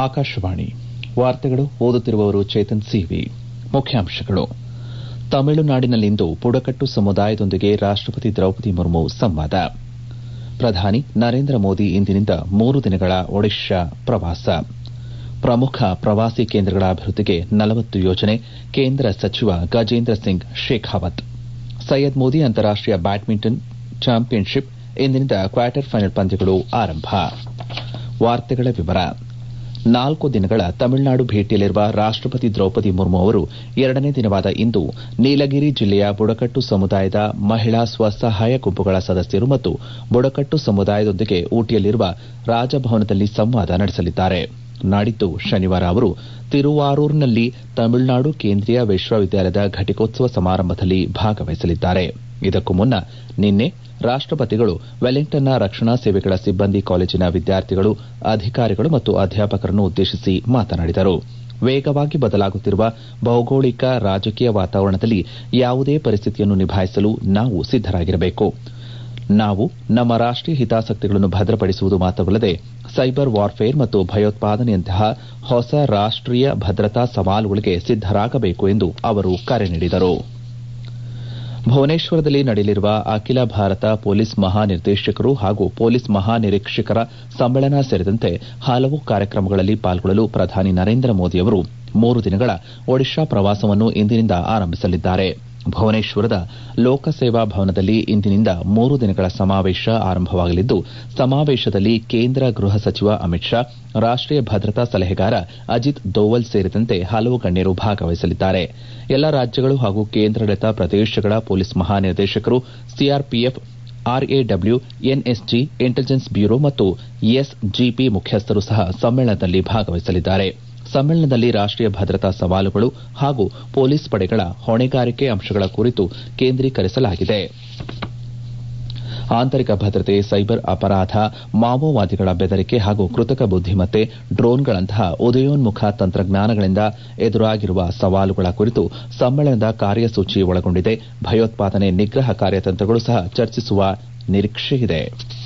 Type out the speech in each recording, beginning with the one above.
ಆಕಾಶವಾಣಿ ವಾರ್ತೆಗಳು ಓದುತ್ತಿರುವವರು ಚೇತನ್ ಸಿವಿ ಮುಖ್ಯಾಂಶಗಳು ತಮಿಳುನಾಡಿನಲ್ಲಿಂದು ಬುಡಕಟ್ಟು ಸಮುದಾಯದೊಂದಿಗೆ ರಾಷ್ಟಪತಿ ದ್ರೌಪದಿ ಮುರ್ಮು ಸಂವಾದ ಪ್ರಧಾನಿ ನರೇಂದ್ರ ಮೋದಿ ಇಂದಿನಿಂದ ಮೂರು ದಿನಗಳ ಒಡಿಶಾ ಪ್ರವಾಸ ಪ್ರಮುಖ ಪ್ರವಾಸಿ ಕೇಂದ್ರಗಳ ಅಭಿವೃದ್ದಿಗೆ ನಲವತ್ತು ಯೋಜನೆ ಕೇಂದ್ರ ಸಚಿವ ಗಜೇಂದ್ರ ಸಿಂಗ್ ಶೇಖಾವತ್ ಸಯ್ಯದ್ ಮೋದಿ ಅಂತಾರಾಷ್ಟೀಯ ಬ್ಯಾಡ್ಮಿಂಟನ್ ಚಾಂಪಿಯನ್ಶಿಪ್ ಇಂದಿನಿಂದ ಕ್ವಾರ್ಟರ್ ಫೈನಲ್ ಪಂದ್ಯಗಳು ಆರಂಭ ನಾಲ್ಕು ದಿನಗಳ ತಮಿಳುನಾಡು ಭೇಟಿಯಲ್ಲಿರುವ ರಾಷ್ಟಪತಿ ದ್ರೌಪದಿ ಮುರ್ಮು ಅವರು ಎರಡನೇ ದಿನವಾದ ಇಂದು ನೀಲಗಿರಿ ಜಿಲ್ಲೆಯ ಬುಡಕಟ್ಟು ಸಮುದಾಯದ ಮಹಿಳಾ ಸ್ವಸಹಾಯ ಗುಂಪುಗಳ ಸದಸ್ಯರು ಮತ್ತು ಬುಡಕಟ್ಟು ಸಮುದಾಯದೊಂದಿಗೆ ಊಟಿಯಲ್ಲಿರುವ ರಾಜಭವನದಲ್ಲಿ ಸಂವಾದ ನಡೆಸಲಿದ್ದಾರೆ ನಾಡಿದ್ದು ಶನಿವಾರ ಅವರು ತಿರುವಾರೂರ್ನಲ್ಲಿ ತಮಿಳುನಾಡು ಕೇಂದ್ರೀಯ ವಿಶ್ವವಿದ್ಯಾಲಯದ ಘಟಿಕೋತ್ಸವ ಸಮಾರಂಭದಲ್ಲಿ ಭಾಗವಹಿಸಲಿದ್ದಾರೆ ಇದಕ್ಕೂ ಮುನ್ನ ನಿನ್ನೆ ರಾಷ್ಟಪತಿಗಳು ವೆಲ್ಲಿಂಗ್ಟನ್ನ ರಕ್ಷಣಾ ಸೇವೆಗಳ ಸಿಬ್ಬಂದಿ ಕಾಲೇಜಿನ ವಿದ್ಯಾರ್ಥಿಗಳು ಅಧಿಕಾರಿಗಳು ಮತ್ತು ಅಧ್ಯಾಪಕರನ್ನು ಉದ್ದೇಶಿಸಿ ಮಾತನಾಡಿದರು ವೇಗವಾಗಿ ಬದಲಾಗುತ್ತಿರುವ ಭೌಗೋಳಿಕ ರಾಜಕೀಯ ವಾತಾವರಣದಲ್ಲಿ ಯಾವುದೇ ಪರಿಸ್ಥಿತಿಯನ್ನು ನಿಭಾಯಿಸಲು ನಾವು ಸಿದ್ದರಾಗಿರಬೇಕು ನಾವು ನಮ್ಮ ರಾಷ್ಟೀಯ ಹಿತಾಸಕ್ತಿಗಳನ್ನು ಭದ್ರಪಡಿಸುವುದು ಮಾತ್ರವಲ್ಲದೆ ಸೈಬರ್ ವಾರ್ಫೇರ್ ಮತ್ತು ಭಯೋತ್ಪಾದನೆಯಂತಹ ಹೊಸ ರಾಷ್ಟೀಯ ಭದ್ರತಾ ಸವಾಲುಗಳಿಗೆ ಸಿದ್ದರಾಗಬೇಕು ಎಂದು ಅವರು ಕರೆ ನೀಡಿದರು ಭುವನೇಶ್ವರದಲ್ಲಿ ನಡೆಯಲಿರುವ ಅಖಿಲ ಭಾರತ ಪೊಲೀಸ್ ಮಹಾನಿರ್ದೇಶಕರು ಹಾಗೂ ಪೊಲೀಸ್ ಮಹಾನಿರೀಕ್ಷಕರ ಸಮ್ಮೇಳನ ಸೇರಿದಂತೆ ಹಲವು ಕಾರ್ಯಕ್ರಮಗಳಲ್ಲಿ ಪಾಲ್ಗೊಳ್ಳಲು ಪ್ರಧಾನಿ ನರೇಂದ್ರ ಮೋದಿ ಅವರು ಮೂರು ದಿನಗಳ ಒಡಿಶಾ ಪ್ರವಾಸವನ್ನು ಇಂದಿನಿಂದ ಆರಂಭಿಸಲಿದ್ದಾರೆ ಭುವನೇಶ್ವರದ ಲೋಕಸೇವಾ ಭವನದಲ್ಲಿ ಇಂದಿನಿಂದ ಮೂರು ದಿನಗಳ ಸಮಾವೇಶ ಆರಂಭವಾಗಲಿದ್ದು ಸಮಾವೇಶದಲ್ಲಿ ಕೇಂದ್ರ ಗೃಹ ಸಚಿವ ಅಮಿತ್ ಶಾ ರಾಷ್ಟೀಯ ಭದ್ರತಾ ಸಲಹೆಗಾರ ಅಜಿತ್ ದೋವಲ್ ಸೇರಿದಂತೆ ಹಲವು ಗಣ್ಯರು ಭಾಗವಹಿಸಲಿದ್ದಾರೆ ಎಲ್ಲಾ ರಾಜ್ಯಗಳು ಹಾಗೂ ಕೇಂದ್ರಾಡಳಿತ ಪ್ರದೇಶಗಳ ಪೊಲೀಸ್ ಮಹಾನಿರ್ದೇಶಕರು CRPF RAW NSG intelligence bureau ಮತ್ತು ಎಸ್ಜಿಪಿ ಮುಖ್ಯಸ್ಥರು ಸಹ ಸಮ್ಮೇಳನದಲ್ಲಿ ಭಾಗವಹಿಸಲಿದ್ದಾರೆ ಸಮ್ಮೇಳನದಲ್ಲಿ ರಾಷ್ಟೀಯ ಭದ್ರತಾ ಸವಾಲುಗಳು ಹಾಗೂ ಪೊಲೀಸ್ ಪಡೆಗಳ ಹೊಣೆಗಾರಿಕೆ ಅಂಶಗಳ ಕುರಿತು ಕೇಂದ್ರೀಕರಿಸಲಾಗಿದೆ ಆಂತರಿಕ ಭದ್ರತೆ ಸೈಬರ್ ಅಪರಾಧ ಮಾವೋವಾದಿಗಳ ಬೆದರಿಕೆ ಹಾಗೂ ಕೃತಕ ಬುದ್ದಿಮತ್ತೆ ಡ್ರೋನ್ಗಳಂತಹ ಉದಯೋನ್ಮುಖ ತಂತ್ರಜ್ಞಾನಗಳಿಂದ ಎದುರಾಗಿರುವ ಸವಾಲುಗಳ ಕುರಿತು ಸಮ್ಮೇಳನದ ಕಾರ್ಯಸೂಚಿ ಒಳಗೊಂಡಿದೆ ಭಯೋತ್ಪಾದನೆ ನಿಗ್ರಹ ಕಾರ್ಯತಂತ್ರಗಳು ಸಹ ಚರ್ಚಿಸುವ ನಿರೀಕ್ಷೆಯಿದೆ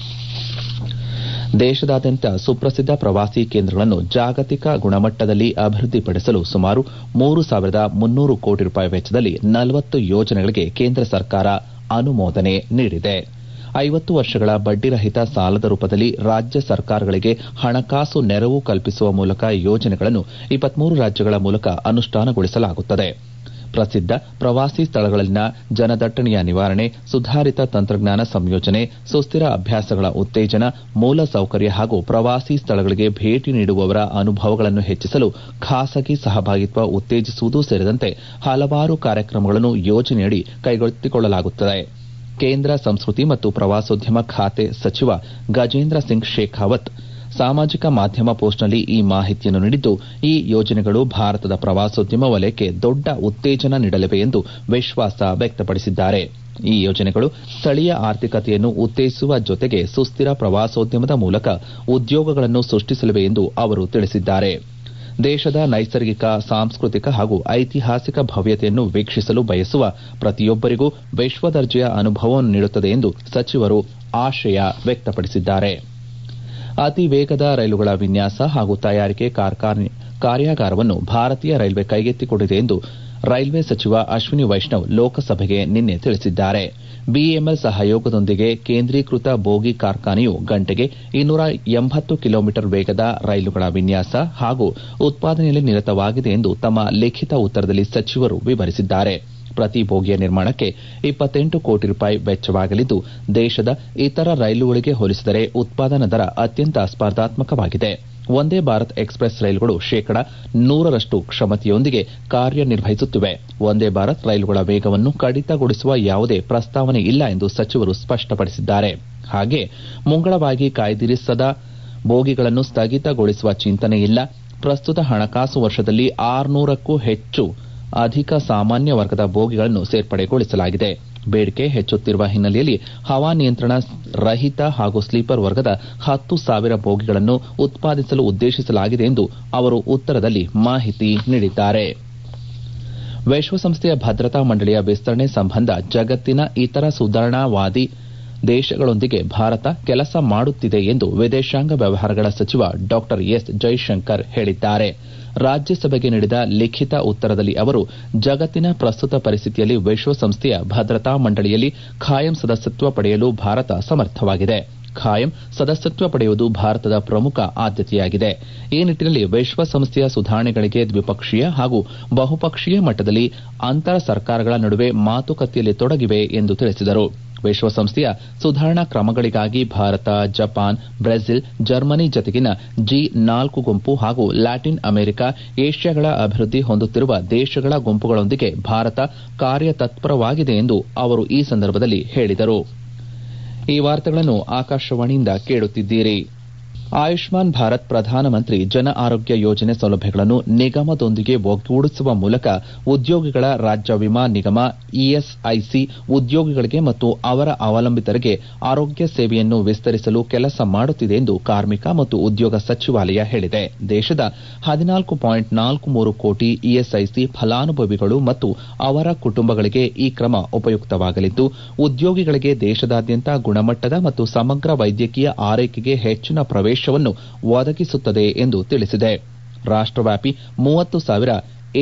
ದೇಶದಾದ್ಯಂತ ಸುಪ್ರಸಿದ್ದ ಪ್ರವಾಸಿ ಕೇಂದ್ರಗಳನ್ನು ಜಾಗತಿಕ ಗುಣಮಟ್ಟದಲ್ಲಿ ಅಭಿವೃದ್ದಿಪಡಿಸಲು ಸುಮಾರು ಮೂರು ಸಾವಿರದ ಮುನ್ನೂರು ಕೋಟಿ ರೂಪಾಯಿ ವೆಚ್ಚದಲ್ಲಿ ನಲವತ್ತು ಯೋಜನೆಗಳಿಗೆ ಕೇಂದ್ರ ಸರ್ಕಾರ ಅನುಮೋದನೆ ನೀಡಿದೆ ಐವತ್ತು ವರ್ಷಗಳ ಬಡ್ಡಿರಹಿತ ಸಾಲದ ರೂಪದಲ್ಲಿ ರಾಜ್ಯ ಸರ್ಕಾರಗಳಿಗೆ ಹಣಕಾಸು ನೆರವು ಕಲ್ಪಿಸುವ ಮೂಲಕ ಯೋಜನೆಗಳನ್ನು ಇಪ್ಪತ್ಮೂರು ರಾಜ್ಯಗಳ ಮೂಲಕ ಅನುಷ್ಠಾನಗೊಳಿಸಲಾಗುತ್ತದೆ ಪ್ರಸಿದ್ದ ಪ್ರವಾಸಿ ಸ್ಥಳಗಳಲ್ಲಿನ ಜನದಟ್ಟಣೆಯ ನಿವಾರಣೆ ಸುಧಾರಿತ ತಂತ್ರಜ್ಞಾನ ಸಂಯೋಜನೆ ಸುಸ್ಥಿರ ಅಭ್ಯಾಸಗಳ ಉತ್ತೇಜನ ಮೂಲಸೌಕರ್ಯ ಹಾಗೂ ಪ್ರವಾಸಿ ಸ್ಥಳಗಳಿಗೆ ಭೇಟಿ ನೀಡುವವರ ಅನುಭವಗಳನ್ನು ಹೆಚ್ಚಿಸಲು ಖಾಸಗಿ ಸಹಭಾಗಿತ್ವ ಉತ್ತೇಜಿಸುವುದು ಸೇರಿದಂತೆ ಹಲವಾರು ಕಾರ್ಯಕ್ರಮಗಳನ್ನು ಯೋಜನೆಯಡಿ ಕೈಗೆತ್ತಿಕೊಳ್ಳಲಾಗುತ್ತದೆ ಕೇಂದ್ರ ಸಂಸ್ಕೃತಿ ಮತ್ತು ಪ್ರವಾಸೋದ್ಯಮ ಖಾತೆ ಸಚಿವ ಗಜೇಂದ್ರ ಸಿಂಗ್ ಶೇಖಾವತ್ ಸಾಮಾಜಿಕ ಮಾಧ್ಯಮ ಪೋಸ್ಟ್ನಲ್ಲಿ ಈ ಮಾಹಿತಿಯನ್ನು ನೀಡಿದ್ದು ಈ ಯೋಜನೆಗಳು ಭಾರತದ ಪ್ರವಾಸೋದ್ಯಮ ವಲಯಕ್ಕೆ ದೊಡ್ಡ ಉತ್ತೇಜನ ನೀಡಲಿವೆ ಎಂದು ವಿಶ್ವಾಸ ವ್ಯಕ್ತಪಡಿಸಿದ್ದಾರೆ ಈ ಯೋಜನೆಗಳು ಸ್ಥಳೀಯ ಆರ್ಥಿಕತೆಯನ್ನು ಉತ್ತೇಜಿಸುವ ಜೊತೆಗೆ ಸುಸ್ಥಿರ ಪ್ರವಾಸೋದ್ಯಮದ ಮೂಲಕ ಉದ್ಯೋಗಗಳನ್ನು ಸೃಷ್ಟಿಸಲಿವೆ ಎಂದು ಅವರು ತಿಳಿಸಿದ್ದಾರೆ ದೇಶದ ನೈಸರ್ಗಿಕ ಸಾಂಸ್ಕೃತಿಕ ಹಾಗೂ ಐತಿಹಾಸಿಕ ಭವ್ಯತೆಯನ್ನು ವೀಕ್ಷಿಸಲು ಬಯಸುವ ಪ್ರತಿಯೊಬ್ಬರಿಗೂ ವಿಶ್ವದರ್ಜೆಯ ಅನುಭವವನ್ನು ನೀಡುತ್ತದೆ ಎಂದು ಸಚಿವರು ಆಶಯ ವ್ಯಕ್ತಪಡಿಸಿದ್ದಾರೆ ಅತಿ ವೇಗದ ರೈಲುಗಳ ವಿನ್ಯಾಸ ಹಾಗೂ ತಯಾರಿಕೆ ಕಾರ್ಯಾಗಾರವನ್ನು ಭಾರತೀಯ ರೈಲ್ವೆ ಕೈಗೆತ್ತಿಕೊಂಡಿದೆ ಎಂದು ರೈಲ್ವೆ ಸಚಿವ ಅಶ್ವಿನಿ ವೈಷ್ಣವ್ ಲೋಕಸಭೆಗೆ ನಿನ್ನೆ ತಿಳಿಸಿದ್ದಾರೆ ಬಿಎಂಎಲ್ ಸಹಯೋಗದೊಂದಿಗೆ ಕೇಂದ್ರೀಕೃತ ಬೋಗಿ ಕಾರ್ಖಾನೆಯು ಗಂಟೆಗೆ ಇನ್ನೂರ ಎಂಬತ್ತು ಕಿಲೋಮೀಟರ್ ವೇಗದ ರೈಲುಗಳ ವಿನ್ಯಾಸ ಹಾಗೂ ಉತ್ಪಾದನೆಯಲ್ಲಿ ನಿರತವಾಗಿದೆ ಎಂದು ತಮ್ಮ ಲಿಖಿತ ಉತ್ತರದಲ್ಲಿ ಸಚಿವರು ವಿವರಿಸಿದ್ದಾರೆ ಪ್ರತಿ ಬೋಗಿಯ ನಿರ್ಮಾಣಕ್ಕೆ ಇಪ್ಪತ್ತೆಂಟು ಕೋಟಿ ರೂಪಾಯಿ ವೆಚ್ಚವಾಗಲಿದ್ದು ದೇಶದ ಇತರ ರೈಲುಗಳಿಗೆ ಹೋಲಿಸಿದರೆ ಉತ್ಪಾದನಾ ದರ ಅತ್ಯಂತ ಸ್ಪರ್ಧಾತ್ಮಕವಾಗಿದೆ ವಂದೇ ಭಾರತ್ ಎಕ್ಸ್ಪ್ರೆಸ್ ರೈಲುಗಳು ಶೇಕಡ ನೂರರಷ್ಟು ಕ್ಷಮತೆಯೊಂದಿಗೆ ಕಾರ್ಯನಿರ್ವಹಿಸುತ್ತಿವೆ ವಂದೇ ಭಾರತ್ ರೈಲುಗಳ ವೇಗವನ್ನು ಕಡಿತಗೊಳಿಸುವ ಯಾವುದೇ ಪ್ರಸ್ತಾವನೆ ಇಲ್ಲ ಎಂದು ಸಚಿವರು ಸ್ಪಷ್ಟಪಡಿಸಿದ್ದಾರೆ ಹಾಗೆ ಮುಂಗಡವಾಗಿ ಕಾಯ್ದಿರಿಸದ ಬೋಗಿಗಳನ್ನು ಸ್ಥಗಿತಗೊಳಿಸುವ ಚಿಂತನೆ ಇಲ್ಲ ಪ್ರಸ್ತುತ ಹಣಕಾಸು ವರ್ಷದಲ್ಲಿ ಆರುನೂರಕ್ಕೂ ಹೆಚ್ಚು ಅಧಿಕ ಸಾಮಾನ್ಯ ವರ್ಗದ ಬೋಗಿಗಳನ್ನು ಸೇರ್ಪಡೆಗೊಳಿಸಲಾಗಿದೆ ಬೇಡಿಕೆ ಹೆಚ್ಚುತ್ತಿರುವ ಹಿನ್ನೆಲೆಯಲ್ಲಿ ಹವಾನಿಯಂತ್ರಣ ರಹಿತ ಹಾಗೂ ಸ್ಲೀಪರ್ ವರ್ಗದ ಹತ್ತು ಸಾವಿರ ಬೋಗಿಗಳನ್ನು ಉತ್ಪಾದಿಸಲು ಉದ್ದೇಶಿಸಲಾಗಿದೆ ಎಂದು ಅವರು ಉತ್ತರದಲ್ಲಿ ಮಾಹಿತಿ ನೀಡಿದ್ದಾರೆ ವಿಶ್ವಸಂಸ್ಥೆಯ ಭದ್ರತಾ ಮಂಡಳಿಯ ವಿಸ್ತರಣೆ ಸಂಬಂಧ ಜಗತ್ತಿನ ಇತರ ಸುಧಾರಣಾವಾದಿ ದೇಶಗಳೊಂದಿಗೆ ಭಾರತ ಕೆಲಸ ಮಾಡುತ್ತಿದೆ ಎಂದು ವಿದೇಶಾಂಗ ವ್ಯವಹಾರಗಳ ಸಚಿವ ಡಾ ಎಸ್ ಜೈಶಂಕರ್ ಹೇಳಿದ್ದಾರೆ ರಾಜ್ಯಸಭೆಗೆ ನೀಡಿದ ಲಿಖಿತ ಉತ್ತರದಲ್ಲಿ ಅವರು ಜಗತ್ತಿನ ಪ್ರಸ್ತುತ ಪರಿಸ್ಥಿತಿಯಲ್ಲಿ ವಿಶ್ವಸಂಸ್ಥೆಯ ಭದ್ರತಾ ಮಂಡಳಿಯಲ್ಲಿ ಖಾಯಂ ಸದಸ್ಯತ್ವ ಪಡೆಯಲು ಭಾರತ ಸಮರ್ಥವಾಗಿದೆ ಖಾಯಂ ಸದಸ್ಯತ್ವ ಪಡೆಯುವುದು ಭಾರತದ ಪ್ರಮುಖ ಆದ್ಯತೆಯಾಗಿದೆ ಈ ನಿಟ್ಟಿನಲ್ಲಿ ವಿಶ್ವಸಂಸ್ಥೆಯ ಸುಧಾರಣೆಗಳಿಗೆ ದ್ವಿಪಕ್ಷೀಯ ಹಾಗೂ ಬಹುಪಕ್ಷೀಯ ಮಟ್ಟದಲ್ಲಿ ಅಂತರ ಸರ್ಕಾರಗಳ ನಡುವೆ ಮಾತುಕತೆಯಲ್ಲಿ ತೊಡಗಿವೆ ಎಂದು ತಿಳಿಸಿದರು ವಿಶ್ವಸಂಸ್ಥೆಯ ಸುಧಾರಣಾ ಕ್ರಮಗಳಿಗಾಗಿ ಭಾರತ ಜಪಾನ್ ಬ್ರೆಜಿಲ್ ಜರ್ಮನಿ ಜತೆಗಿನ ಜಿ ನಾಲ್ಕು ಗುಂಪು ಹಾಗೂ ಲ್ಯಾಟಿನ್ ಅಮೆರಿಕ ಏಷ್ಯಾಗಳ ಅಭಿವೃದ್ಧಿ ಹೊಂದುತ್ತಿರುವ ದೇಶಗಳ ಗುಂಪುಗಳೊಂದಿಗೆ ಭಾರತ ಕಾರ್ಯತತ್ಪರವಾಗಿದೆ ಎಂದು ಅವರು ಈ ಸಂದರ್ಭದಲ್ಲಿ ಹೇಳಿದರು ಈ ವಾರ್ತೆಗಳನ್ನು ಆಕಾಶವಾಣಿಯಿಂದ ಕೇಳುತ್ತಿದ್ದೀರಿ ಆಯುಷ್ಮಾನ್ ಭಾರತ್ ಪ್ರಧಾನಮಂತ್ರಿ ಜನ ಆರೋಗ್ಯ ಯೋಜನೆ ಸೌಲಭ್ಯಗಳನ್ನು ನಿಗಮದೊಂದಿಗೆ ಒಗ್ಗೂಡಿಸುವ ಮೂಲಕ ಉದ್ಯೋಗಿಗಳ ರಾಜ್ಯ ವಿಮಾ ನಿಗಮ ಇಎಸ್ಐಸಿ ಉದ್ಯೋಗಿಗಳಿಗೆ ಮತ್ತು ಅವರ ಅವಲಂಬಿತರಿಗೆ ಆರೋಗ್ಯ ಸೇವೆಯನ್ನು ವಿಸ್ತರಿಸಲು ಕೆಲಸ ಮಾಡುತ್ತಿದೆ ಎಂದು ಕಾರ್ಮಿಕ ಮತ್ತು ಉದ್ಯೋಗ ಸಚಿವಾಲಯ ಹೇಳಿದೆ ದೇಶದ ಹದಿನಾಲ್ಕು ಪಾಯಿಂಟ್ ನಾಲ್ಕು ಮೂರು ಕೋಟಿ ಇಎಸ್ಐಸಿ ಫಲಾನುಭವಿಗಳು ಮತ್ತು ಅವರ ಕುಟುಂಬಗಳಿಗೆ ಈ ಕ್ರಮ ಉಪಯುಕ್ತವಾಗಲಿದ್ದು ಉದ್ಯೋಗಿಗಳಿಗೆ ದೇಶದಾದ್ಯಂತ ಗುಣಮಟ್ಟದ ಮತ್ತು ಸಮಗ್ರ ವೈದ್ಯಕೀಯ ಆರೈಕೆಗೆ ಹೆಚ್ಚಿನ ಪ್ರವೇಶ ವನ್ನು ಒದಗಿಸುತ್ತದೆ ಎಂದು ತಿಳಿಸಿದೆ ರಾಷ್ಟವ್ಯಾಪಿ ಮೂವತ್ತು ಸಾವಿರ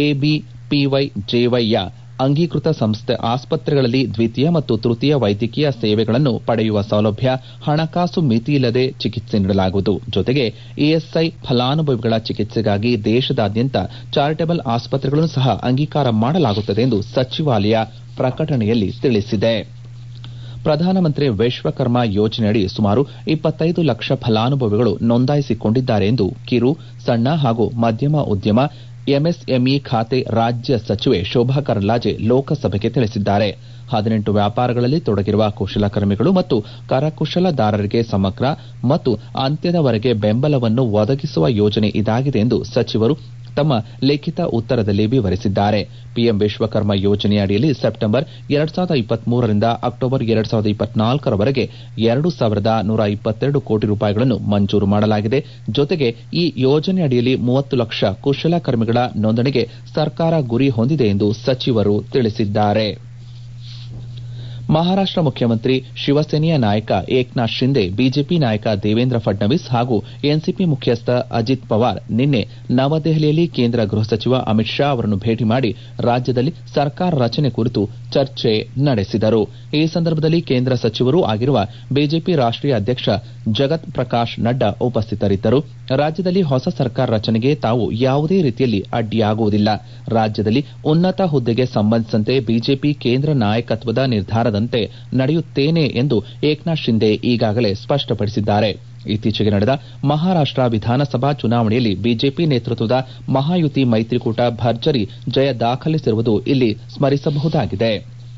ಎಬಿಪಿವೈಜೆವೈಯ ಅಂಗೀಕೃತ ಸಂಸ್ಥೆ ಆಸ್ಪತ್ರೆಗಳಲ್ಲಿ ದ್ವಿತೀಯ ಮತ್ತು ತೃತೀಯ ವೈದ್ಯಕೀಯ ಸೇವೆಗಳನ್ನು ಪಡೆಯುವ ಸೌಲಭ್ಯ ಹಣಕಾಸು ಮಿತಿಯಿಲ್ಲದೆ ಚಿಕಿತ್ಸೆ ನೀಡಲಾಗುವುದು ಜೊತೆಗೆ ಇಎಸ್ಐ ಫಲಾನುಭವಿಗಳ ಚಿಕಿತ್ಸೆಗಾಗಿ ದೇಶದಾದ್ಯಂತ ಚಾರಿಟಬಲ್ ಆಸ್ಪತ್ರೆಗಳನ್ನು ಸಹ ಅಂಗೀಕಾರ ಮಾಡಲಾಗುತ್ತದೆ ಎಂದು ಸಚಿವಾಲಯ ಪ್ರಕಟಣೆಯಲ್ಲಿ ತಿಳಿಸಿದೆ ಪ್ರಧಾನಮಂತ್ರಿ ವಿಶ್ವಕರ್ಮ ಯೋಜನೆಯಡಿ ಸುಮಾರು ಇಪ್ಪತ್ತೈದು ಲಕ್ಷ ಫಲಾನುಭವಿಗಳು ನೋಂದಾಯಿಸಿಕೊಂಡಿದ್ದಾರೆ ಎಂದು ಕಿರು ಸಣ್ಣ ಹಾಗೂ ಮಧ್ಯಮ ಉದ್ಯಮ ಎಂಎಸ್ಎಂಇ ಖಾತೆ ರಾಜ್ಯ ಸಚಿವೆ ಶೋಭಾ ಕರಂದ್ಲಾಜೆ ಲೋಕಸಭೆಗೆ ತಿಳಿಸಿದ್ದಾರೆ ಹದಿನೆಂಟು ವ್ಯಾಪಾರಗಳಲ್ಲಿ ತೊಡಗಿರುವ ಕುಶಲಕರ್ಮಿಗಳು ಮತ್ತು ಕರಕುಶಲದಾರರಿಗೆ ಸಮಗ್ರ ಮತ್ತು ಅಂತ್ಯದವರೆಗೆ ಬೆಂಬಲವನ್ನು ಒದಗಿಸುವ ಯೋಜನೆ ಇದಾಗಿದೆ ಎಂದು ಸಚಿವರು ತಮ್ಮ ಲಿಖಿತ ಉತ್ತರದಲ್ಲಿ ವಿವರಿಸಿದ್ದಾರೆ ಪಿಎಂ ವಿಶ್ವಕರ್ಮ ಯೋಜನೆಯ ಅಡಿಯಲ್ಲಿ ಸೆಪ್ಟೆಂಬರ್ ಎರಡ್ ಸಾವಿರದ ಇಪ್ಪತ್ಮೂರರಿಂದ ಅಕ್ಟೋಬರ್ ಎರಡ್ ಸಾವಿರದ ಇಪ್ಪತ್ನಾಲ್ಕರವರೆಗೆ ಎರಡು ಸಾವಿರದ ನೂರ ಇಪ್ಪತ್ತೆರಡು ಕೋಟಿ ರೂಪಾಯಿಗಳನ್ನು ಮಂಜೂರು ಮಾಡಲಾಗಿದೆ ಜೊತೆಗೆ ಈ ಯೋಜನೆ ಅಡಿಯಲ್ಲಿ ಮೂವತ್ತು ಲಕ್ಷ ಕುಶಲಕರ್ಮಿಗಳ ನೋಂದಣಿಗೆ ಸರ್ಕಾರ ಗುರಿ ಹೊಂದಿದೆ ಎಂದು ಸಚಿವರು ತಿಳಿಸಿದ್ದಾರೆ ಮಹಾರಾಷ್ಟ ಮುಖ್ಯಮಂತ್ರಿ ಶಿವಸೇನೆಯ ನಾಯಕ ಏಕ್ನಾಥ್ ಶಿಂದೆ ಬಿಜೆಪಿ ನಾಯಕ ದೇವೇಂದ್ರ ಫಡ್ನವೀಸ್ ಹಾಗೂ ಎನ್ಸಿಪಿ ಮುಖ್ಯಸ್ಥ ಅಜಿತ್ ಪವಾರ್ ನಿನ್ನೆ ನವದೆಹಲಿಯಲ್ಲಿ ಕೇಂದ್ರ ಗೃಹ ಸಚಿವ ಅಮಿತ್ ಶಾ ಅವರನ್ನು ಭೇಟಿ ಮಾಡಿ ರಾಜ್ಯದಲ್ಲಿ ಸರ್ಕಾರ ರಚನೆ ಕುರಿತು ಚರ್ಚೆ ನಡೆಸಿದರು ಈ ಸಂದರ್ಭದಲ್ಲಿ ಕೇಂದ್ರ ಸಚಿವರೂ ಆಗಿರುವ ಬಿಜೆಪಿ ರಾಷ್ಟೀಯ ಅಧ್ಯಕ್ಷ ಜಗತ್ ಪ್ರಕಾಶ್ ನಡ್ಡಾ ಉಪಸ್ಥಿತರಿದ್ದರು ರಾಜ್ಯದಲ್ಲಿ ಹೊಸ ಸರ್ಕಾರ ರಚನೆಗೆ ತಾವು ಯಾವುದೇ ರೀತಿಯಲ್ಲಿ ಅಡ್ಡಿಯಾಗುವುದಿಲ್ಲ ರಾಜ್ಯದಲ್ಲಿ ಉನ್ನತ ಹುದ್ದೆಗೆ ಸಂಬಂಧಿಸಿದಂತೆ ಬಿಜೆಪಿ ಕೇಂದ್ರ ನಾಯಕತ್ವದ ನಿರ್ಧಾರದಂತೆ ನಡೆಯುತ್ತೇನೆ ಎಂದು ಏಕ್ನಾಥ್ ಶಿಂದೆ ಈಗಾಗಲೇ ಸ್ಪಷ್ಟಪಡಿಸಿದ್ದಾರೆ ಇತ್ತೀಚೆಗೆ ನಡೆದ ಮಹಾರಾಷ್ಟ ವಿಧಾನಸಭಾ ಚುನಾವಣೆಯಲ್ಲಿ ಬಿಜೆಪಿ ನೇತೃತ್ವದ ಮಹಾಯುತಿ ಮೈತ್ರಿಕೂಟ ಭರ್ಜರಿ ಜಯ ದಾಖಲಿಸಿರುವುದು ಇಲ್ಲಿ ಸ್ಮರಿಸಬಹುದಾಗಿದೆ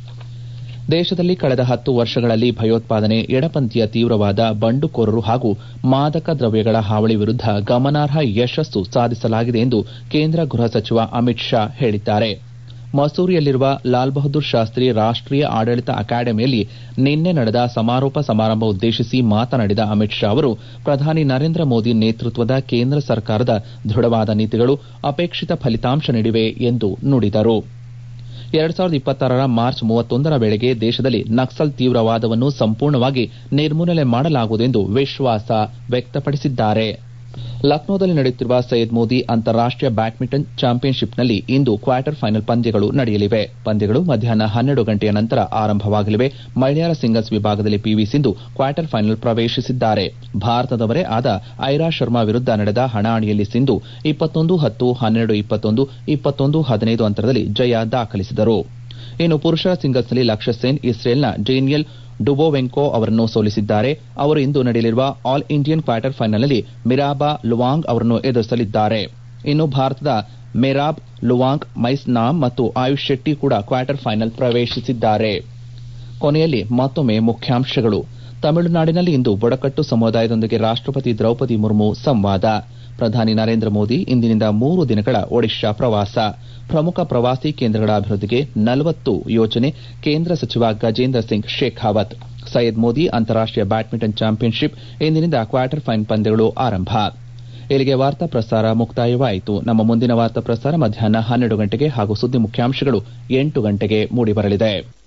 ದೇಶದಲ್ಲಿ ಕಳೆದ ಹತ್ತು ವರ್ಷಗಳಲ್ಲಿ ಭಯೋತ್ಪಾದನೆ ಎಡಪಂಥೀಯ ತೀವ್ರವಾದ ಬಂಡುಕೋರರು ಹಾಗೂ ಮಾದಕ ದ್ರವ್ಯಗಳ ಹಾವಳಿ ವಿರುದ್ಧ ಗಮನಾರ್ಹ ಯಶಸ್ಸು ಸಾಧಿಸಲಾಗಿದೆ ಎಂದು ಕೇಂದ್ರ ಗೃಹ ಸಚಿವ ಅಮಿತ್ ಶಾ ಹೇಳಿದ್ದಾರೆ ಮಸೂರಿಯಲ್ಲಿರುವ ಲಾಲ್ ಬಹದ್ದೂರ್ ಶಾಸ್ತ್ರಿ ರಾಷ್ಟೀಯ ಆಡಳಿತ ಅಕಾಡೆಮಿಯಲ್ಲಿ ನಿನ್ನೆ ನಡೆದ ಸಮಾರೋಪ ಸಮಾರಂಭ ಉದ್ದೇಶಿಸಿ ಮಾತನಾಡಿದ ಅಮಿತ್ ಶಾ ಅವರು ಪ್ರಧಾನಿ ನರೇಂದ್ರ ಮೋದಿ ನೇತೃತ್ವದ ಕೇಂದ್ರ ಸರ್ಕಾರದ ದೃಢವಾದ ನೀತಿಗಳು ಅಪೇಕ್ಷಿತ ಫಲಿತಾಂಶ ನೀಡಿವೆ ಎಂದು ನುಡಿದರು ಎರಡ್ ಸಾವಿರದ ಇಪ್ಪತ್ತಾರರ ಮಾರ್ಚ್ ಮೂವತ್ತೊಂದರ ವೇಳೆಗೆ ದೇಶದಲ್ಲಿ ನಕ್ಸಲ್ ತೀವ್ರವಾದವನ್ನು ಸಂಪೂರ್ಣವಾಗಿ ನಿರ್ಮೂಲನೆ ಮಾಡಲಾಗುವುದು ಎಂದು ವಿಶ್ವಾಸ ವ್ಯಕ್ತಪಡಿಸಿದ್ದಾರೆ ಲಕ್ನೋದಲ್ಲಿ ನಡೆಯುತ್ತಿರುವ ಸೈಯದ್ ಮೋದಿ ಅಂತಾರಾಷ್ಟೀಯ ಬ್ಯಾಡ್ಮಿಂಟನ್ ಚಾಂಪಿಯನ್ಶಿಪ್ನಲ್ಲಿ ಇಂದು ಕ್ವಾರ್ಟರ್ ಫೈನಲ್ ಪಂದ್ಯಗಳು ನಡೆಯಲಿವೆ ಪಂದ್ಯಗಳು ಮಧ್ಯಾಹ್ನ ಹನ್ನೆರಡು ಗಂಟೆಯ ನಂತರ ಆರಂಭವಾಗಲಿವೆ ಮಹಿಳೆಯರ ಸಿಂಗಲ್ಸ್ ವಿಭಾಗದಲ್ಲಿ ಪಿವಿ ಸಿಂಧು ಕ್ವಾರ್ಟರ್ ಫೈನಲ್ ಪ್ರವೇಶಿಸಿದ್ದಾರೆ ಭಾರತದವರೇ ಆದ ಐರಾ ಶರ್ಮಾ ವಿರುದ್ಧ ನಡೆದ ಹಣಾಹಣಿಯಲ್ಲಿ ಸಿಂಧು ಇಪ್ಪತ್ತೊಂದು ಹತ್ತು ಹನ್ನೆರಡು ಇಪ್ಪತ್ತೊಂದು ಇಪ್ಪತ್ತೊಂದು ಹದಿನೈದು ಅಂತರದಲ್ಲಿ ಜಯ ದಾಖಲಿಸಿದರು ಇನ್ನು ಪುರುಷರ ಸಿಂಗಲ್ಸ್ನಲ್ಲಿ ಲಕ್ಷ್ಯ ಸೇನ್ ಇಸ್ರೇಲ್ನ ಡೇನಿಯಲ್ ಡುಬೋವೆಂಕೋ ಅವರನ್ನು ಸೋಲಿಸಿದ್ದಾರೆ ಅವರು ಇಂದು ನಡೆಯಲಿರುವ ಆಲ್ ಇಂಡಿಯನ್ ಕ್ವಾರ್ಟರ್ ಫೈನಲ್ನಲ್ಲಿ ಮಿರಾಬಾ ಲುವಾಂಗ್ ಅವರನ್ನು ಎದುರಿಸಲಿದ್ದಾರೆ ಇನ್ನು ಭಾರತದ ಮೆರಾಬ್ ಲುವಾಂಗ್ ಮೈಸ್ ನಾಮ್ ಮತ್ತು ಆಯುಷ್ ಶೆಟ್ಟಿ ಕೂಡ ಕ್ವಾರ್ಟರ್ ಫೈನಲ್ ಪ್ರವೇಶಿಸಿದ್ದಾರೆ ಕೊನೆಯಲ್ಲಿ ಮತ್ತೊಮ್ಮೆ ಮುಖ್ಯಾಂಶಗಳು ತಮಿಳುನಾಡಿನಲ್ಲಿ ಇಂದು ಬುಡಕಟ್ಟು ಸಮುದಾಯದೊಂದಿಗೆ ರಾಷ್ಟಪತಿ ದ್ರೌಪದಿ ಮುರ್ಮು ಸಂವಾದ ಪ್ರಧಾನಿ ನರೇಂದ್ರ ಮೋದಿ ಇಂದಿನಿಂದ ಮೂರು ದಿನಗಳ ಒಡಿಶಾ ಪ್ರವಾಸ ಪ್ರಮುಖ ಪ್ರವಾಸಿ ಕೇಂದ್ರಗಳ ಅಭಿವೃದ್ಧಿಗೆ ನಲವತ್ತು ಯೋಜನೆ ಕೇಂದ್ರ ಸಚಿವ ಗಜೇಂದ್ರ ಸಿಂಗ್ ಶೇಖಾವತ್ ಸೈಯದ್ ಮೋದಿ ಅಂತಾರಾಷ್ಟೀಯ ಬ್ಯಾಡ್ಮಿಂಟನ್ ಚಾಂಪಿಯನ್ಶಿಪ್ ಇಂದಿನಿಂದ ಕ್ವಾರ್ಟರ್ ಫೈನಲ್ ಪಂದ್ಯಗಳು ಆರಂಭ ಇಲ್ಲಿಗೆ ವಾರ್ತಾ ಪ್ರಸಾರ ಮುಕ್ತಾಯವಾಯಿತು ನಮ್ಮ ಮುಂದಿನ ವಾರ್ತಾ ಪ್ರಸಾರ ಮಧ್ಯಾಹ್ನ ಹನ್ನೆರಡು ಗಂಟೆಗೆ ಹಾಗೂ ಸುದ್ದಿ ಮುಖ್ಯಾಂಶಗಳು ಎಂಟು ಗಂಟೆಗೆ ಮೂಡಿಬರಲಿದೆ